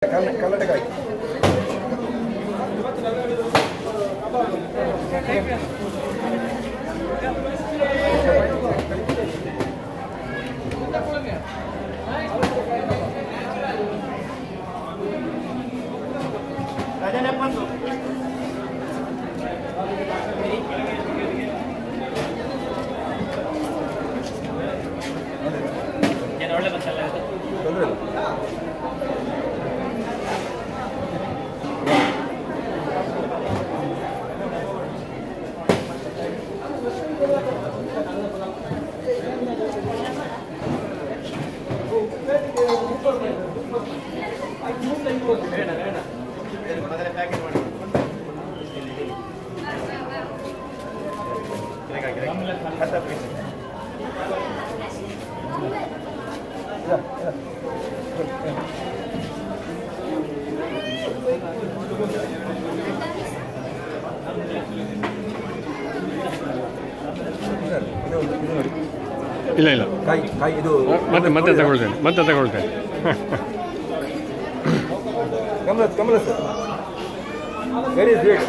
ಕಲ್ಲಟಕಾಯಿ ತೊಂದರೆ ಇಲ್ಲ ಸರ್, ಇದು ಒಂದು- ಇದು ನೋಡಿ ಇಲ್ಲ ಇಲ್ಲ ಕಾಯಿ ಕಾಯಿ ಇದು ಮತ್ತೆ ಮತ್ತೆ ತಗೊಳ್ತೇನೆ ಮತ್ತೆ ತಗೊಳ್ತೇನೆ Kamala Kamala sir very sweet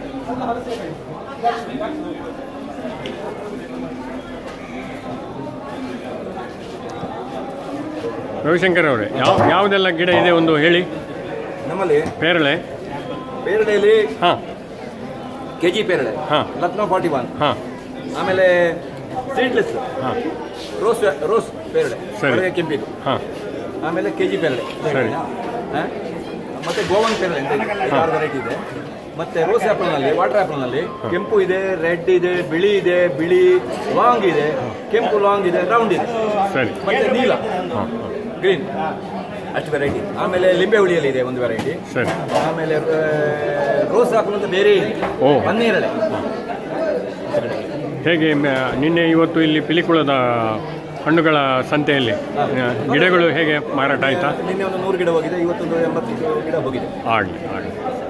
Ravishankar ಅವರೇ ಯಾವ ಯಾವುದೆಲ್ಲ ಗಿಡ ಇದೆ ಒಂದು ಹೇಳಿ ನಮ್ಮಲ್ಲಿ ಪೇರಳೆ ಪೇರಳೆಯಲ್ಲಿ ಹಾಂ ಕೆ ಜಿ ಪೇರಳೆ ಹಾಂ ಲಕ್ನೋ ಫಾರ್ಟಿ ಒನ್ ಹಾಂ ಆಮೇಲೆ ಸೀಡ್ಲೆಸ್ ಹಾಂ ರೋಸ್ ರೋಸ್ ಪೇರಳೆ ಸರಿ. ಒಳಗೆ ಕೆಂಪಿದು ಹಾಂ ಆಮೇಲೆ ಕೆ ಜಿ ಪೇರಳೆ ಸರಿ. ಹಾ? ಮತ್ತೆ ಗೋವನ್ ಪೇರಳೆ ಅಂತ ಇದೆ ಆರು ವೆರೈಟಿ ಇದೆ ಮತ್ತೆ ರೋಸ್ ಆ್ಯಪಲ್ನಲ್ಲಿ ವಾಟರ್ ಆ್ಯಪಲ್ನಲ್ಲಿ ಕೆಂಪು ಇದೆ ರೆಡ್ ಇದೆ ಬಿಳಿ ಇದೆ ಬಿಳಿ ಲಾಂಗ್ ಇದೆ ಕೆಂಪು ಲಾಂಗ್ ಇದೆ ರೌಂಡ್ ಇದೆ ಸರಿ ಮತ್ತೆ ನೀಲ ಹಾಂ ಗ್ರೀನ್ ಅಷ್ಟು ವೆರೈಟಿ ಆಮೇಲೆ ಲಿಂಬೆ ಹುಳಿಯಲ್ಲಿ ಇದೆ ಒಂದು ವೆರೈಟಿ ಸರಿ ಆಮೇಲೆ ಆ, ರೋಸ್ ಆ್ಯಪಲ್ ಅಂತ ಬೇರೆ ಇದೆ ಓ. ಪನ್ನೀರಳೆ ಹೇಗೆ ಮ- ನಿನ್ನೆ ಇವತ್ತು ಇಲ್ಲಿ ಪಿಲಿಕುಳದ ಹಣ್ಣುಗಳ ಸಂತೆಯಲ್ಲಿ ಆ, ಗಿಡಗಳು ಹೇಗೆ ಮಾರಾಟ ಆಯಿತಾ ನಿನ್ನೆ ಒಂದು ನೂರು ಗಿಡ ಹೋಗಿದೆ ಇವತ್ತೊಂದು ಎಂಬತ್ತು ಗಿಡ ಹೋಗಿದೆ ಆಗಲಿ ಆಗಲಿ